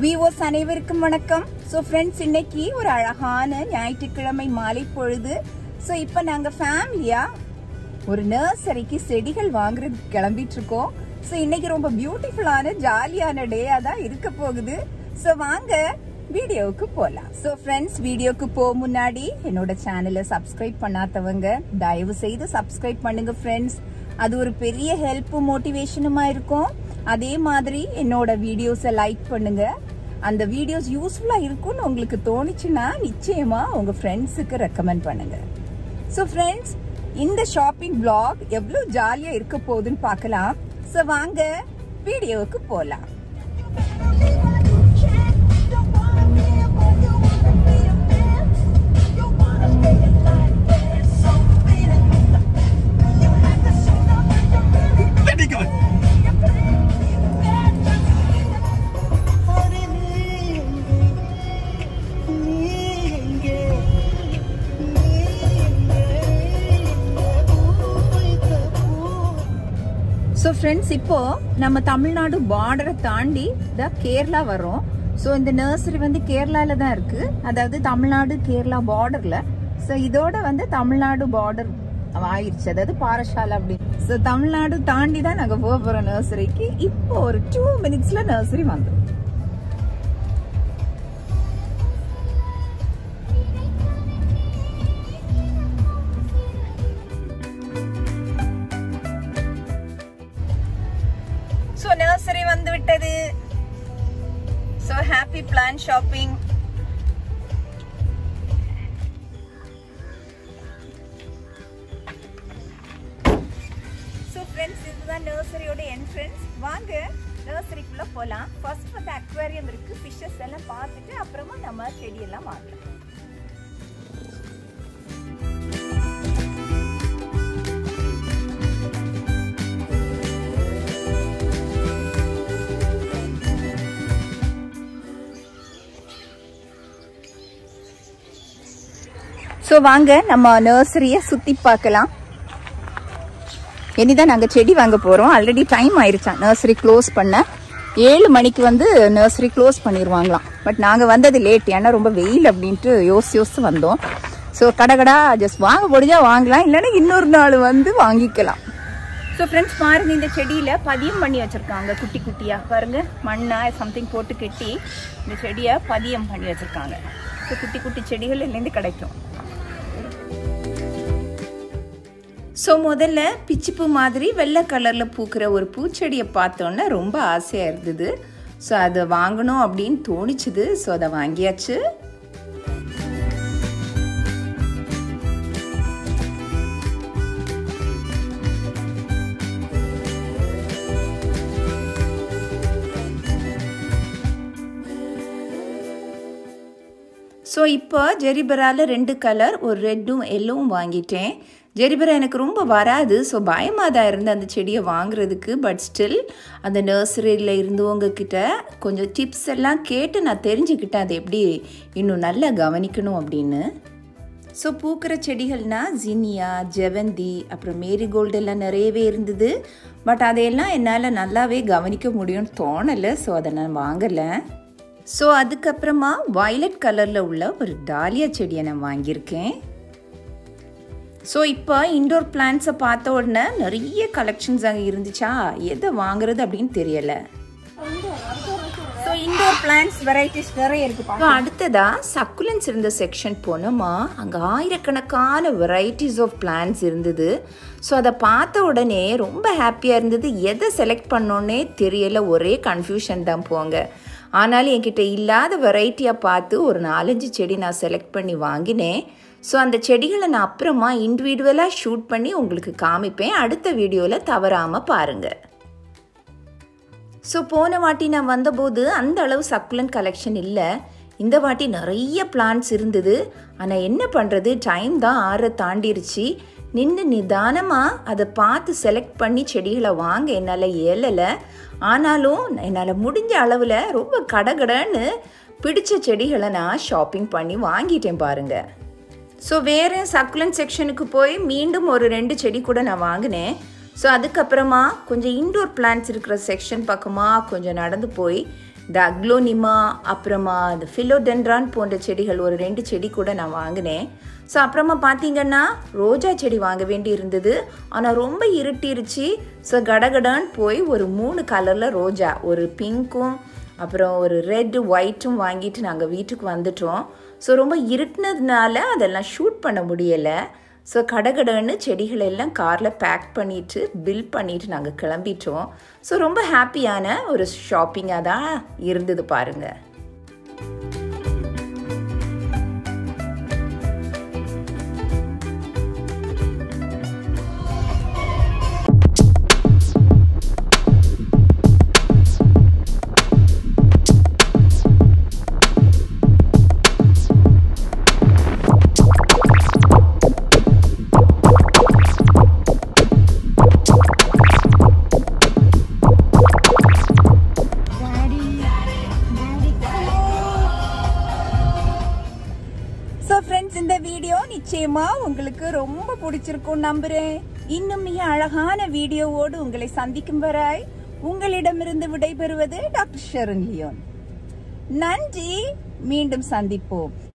விவோஸ் அனைவருக்கும் வணக்கம் so friends இன்னைக்கு ஒரு அழகான ஞாயிற்றுக்கிழமை மாலை பொழுது ஸோ இப்போ நாங்கள் ஃபேமிலியாக ஒரு நர்சரிக்கு செடிகள் வாங்குறதுக்கு கிளம்பிட்டு இருக்கோம் ஸோ இன்னைக்கு ரொம்ப பியூட்டிஃபுல்லான ஜாலியான டேயா தான் இருக்க போகுது ஸோ வாங்க வீடியோவுக்கு போகலாம் ஸோ ஃப்ரெண்ட்ஸ் வீடியோக்கு போக முன்னாடி என்னோட சேனலை சப்ஸ்கிரைப் பண்ணாதவங்க தயவு செய்து சப்ஸ்கிரைப் பண்ணுங்க ஃப்ரெண்ட்ஸ் அது ஒரு பெரிய ஹெல்ப்பும் மோட்டிவேஷனுமா இருக்கும் அதே மாதிரி என்னோட வீடியோஸை லைக் பண்ணுங்க அந்த வீடியோஸ் யூஸ்ஃபுல்லா இருக்கும்னு உங்களுக்கு தோணுச்சுன்னா நிச்சயமா உங்க ஃப்ரெண்ட்ஸுக்கு ரெக்கமெண்ட் பண்ணுங்க ஸோ ஃப்ரெண்ட்ஸ் இந்த ஷாப்பிங் vlog எவ்வளோ ஜாலியாக இருக்க போகுதுன்னு பார்க்கலாம் ஸோ வாங்க வீடியோவுக்கு போகலாம் Very good. ஸோ ஃப்ரெண்ட்ஸ் இப்போ நம்ம தமிழ்நாடு பார்டரை தாண்டி த கேரளா வரோம் ஸோ இந்த நர்சரி வந்து கேரளால தான் இருக்கு அதாவது தமிழ்நாடு கேரளா பார்டர்ல ஸோ இதோட வந்து தமிழ்நாடு பார்டர் ஆயிருச்சு அதாவது பாரசாலை அப்படி ஸோ தமிழ்நாடு தாண்டி தான் நாங்கள் போக போகிறோம் நர்சரிக்கு இப்போ ஒரு டூ மினிட்ஸ்ல நர்சரி வந்துடும் ஸோ நர்சரி வந்து விட்டது so happy plant shopping so friends இதுதான் நர்சரியோட என்ட்ரன்ஸ் வாங்க நர்சரிக்குள்ள போகலாம் ஃபர்ஸ்ட் வந்து அக்வேரியம் இருக்கு ஃபிஷஸ் எல்லாம் பார்த்துட்டு அப்புறமா நம்ம செடியெல்லாம் வாங்கலாம் ஸோ வாங்க நம்ம நர்சரியை சுற்றி பார்க்கலாம் இனிதான் நாங்கள் செடி வாங்க போகிறோம் ஆல்ரெடி டைம் ஆயிருச்சான் நர்சரி க்ளோஸ் பண்ண ஏழு மணிக்கு வந்து நர்சரி க்ளோஸ் பண்ணிடுவாங்களாம் பட் நாங்கள் வந்தது லேட் ஏன்னா ரொம்ப வெயில் அப்படின்ட்டு யோசிச்சு யோசிச்சு வந்தோம் ஸோ கடகடா ஜஸ்ட் வாங்க முடிஞ்சா வாங்கலாம் இல்லைன்னா இன்னொரு நாள் வந்து வாங்கிக்கலாம் ஸோ ஃப்ரெண்ட்ஸ் பாருங்க இந்த செடியில் பதியம் பண்ணி வச்சுருக்காங்க குட்டி குட்டியாக பாருங்க மண்ணா சம்திங் போட்டு கட்டி இந்த செடியை பதியம் பண்ணி வச்சுருக்காங்க ஸோ குட்டி குட்டி செடிகள் இதுலேருந்து கிடைக்கும் ஸோ முதல்ல பிச்சிப்பூ மாதிரி வெள்ளை கலரில் பூக்கிற ஒரு பூச்செடியை பார்த்தோன்னே ரொம்ப ஆசையாக இருந்தது ஸோ அதை வாங்கணும் அப்படின்னு தோணிச்சுது ஸோ அதை வாங்கியாச்சு ஸோ இப்போ ஜெரிபரால ரெண்டு கலர் ஒரு ரெட்டும் எல்லோவும் வாங்கிட்டேன் ஜெரிபரா எனக்கு ரொம்ப வராது ஸோ பயமாக தான் இருந்தது அந்த செடியை வாங்குறதுக்கு பட் ஸ்டில் அந்த நர்சரியில் இருந்தவங்க கிட்ட கொஞ்சம் டிப்ஸ் எல்லாம் கேட்டு நான் தெரிஞ்சுக்கிட்டேன் அதை எப்படி இன்னும் நல்லா கவனிக்கணும் அப்படின்னு ஸோ பூக்கிற செடிகள்னா ஜினியா ஜெவந்தி அப்புறம் மேரிகோல்டு எல்லாம் நிறையவே இருந்தது பட் அதையெல்லாம் என்னால் நல்லாவே கவனிக்க முடியும்னு தோணலை ஸோ அதை நான் வாங்கலை ஸோ அதுக்கப்புறமா வயலட் கலரில் உள்ள ஒரு டாலியா செடியை நான் வாங்கியிருக்கேன் ஸோ இப்போ இண்டோர் பிளான்ஸை பார்த்த உடனே நிறைய கலெக்ஷன்ஸ் அங்கே இருந்துச்சா எதை வாங்குறது அப்படின்னு தெரியலை ஸோ இண்டோர் பிளான்ஸ் வெரைட்டிஸ் நிறைய இருக்கு இப்போ அடுத்ததா சக்குலன்ஸ் இருந்த செக்ஷன் போனோமா அங்கே ஆயிரக்கணக்கான வெரைட்டிஸ் ஆஃப் பிளான்ஸ் இருந்தது ஸோ அதை பார்த்த உடனே ரொம்ப ஹாப்பியாக இருந்தது எதை செலக்ட் பண்ணோன்னே தெரியல ஒரே கன்ஃபியூஷன் தான் போங்க ஆனாலும் என்கிட்ட இல்லாத வெரைட்டியாக பார்த்து ஒரு நாலஞ்சு செடி நான் செலக்ட் பண்ணி வாங்கினேன் ஸோ அந்த செடிகளை நான் அப்புறமா இண்டிவிஜுவலாக ஷூட் பண்ணி உங்களுக்கு காமிப்பேன் அடுத்த வீடியோவில் தவறாமல் பாருங்கள் ஸோ போன வாட்டி நான் வந்தபோது அந்த அளவு சக்குலன் கலெக்ஷன் இல்லை இந்த வாட்டி நிறைய பிளான்ஸ் இருந்தது ஆனால் என்ன பண்ணுறது டைம் தான் ஆற தாண்டிருச்சு நின்று நிதானமாக அதை பார்த்து செலக்ட் பண்ணி செடிகளை வாங்க என்னால் இயலலை ஆனாலும் என்னால் முடிஞ்ச அளவில் ரொம்ப கடகடன்னு பிடிச்ச செடிகளை நான் ஷாப்பிங் பண்ணி வாங்கிட்டேன் பாருங்கள் ஸோ வேறு சக்குலன் செக்ஷனுக்கு போய் மீண்டும் ஒரு ரெண்டு செடி கூட நான் வாங்கினேன் ஸோ அதுக்கப்புறமா கொஞ்சம் இன்டோர் பிளான்ஸ் இருக்கிற செக்ஷன் பக்கமாக கொஞ்சம் நடந்து போய் இந்த அக்லோனிமா அப்புறமா இந்த ஃபிலோடென்ட்ரான் போன்ற செடிகள் ஒரு ரெண்டு செடி கூட நான் வாங்கினேன் ஸோ அப்புறமா பார்த்தீங்கன்னா ரோஜா செடி வாங்க வேண்டி இருந்தது ஆனால் ரொம்ப இருட்டிருச்சு ஸோ கடகடான்னு போய் ஒரு மூணு கலரில் ரோஜா ஒரு பிங்க்கும் அப்புறம் ஒரு ரெட் ஒயிட்டும் வாங்கிட்டு நாங்கள் வீட்டுக்கு வந்துட்டோம் ஸோ ரொம்ப இருட்டினதுனால அதெல்லாம் ஷூட் பண்ண முடியலை ஸோ கடகடன்னு செடிகள் எல்லாம் காரில் பேக் பண்ணிவிட்டு பில் பண்ணிவிட்டு நாங்கள் கிளம்பிட்டோம் ஸோ ரொம்ப ஹாப்பியான ஒரு ஷாப்பிங்காக தான் இருந்தது பாருங்கள் Daddy, Daddy, ஸோ ஃப்ரெண்ட்ஸ் இந்த வீடியோ நிச்சயமா உங்களுக்கு ரொம்ப பிடிச்சிருக்கும் நம்புறேன் இன்னும் மிக அழகான வீடியோவோடு உங்களை சந்திக்கும் வரை உங்களிடமிருந்து விடைபெறுவது டாக்டர் ஷெரன் லியோன் நன்றி மீண்டும் சந்திப்போம்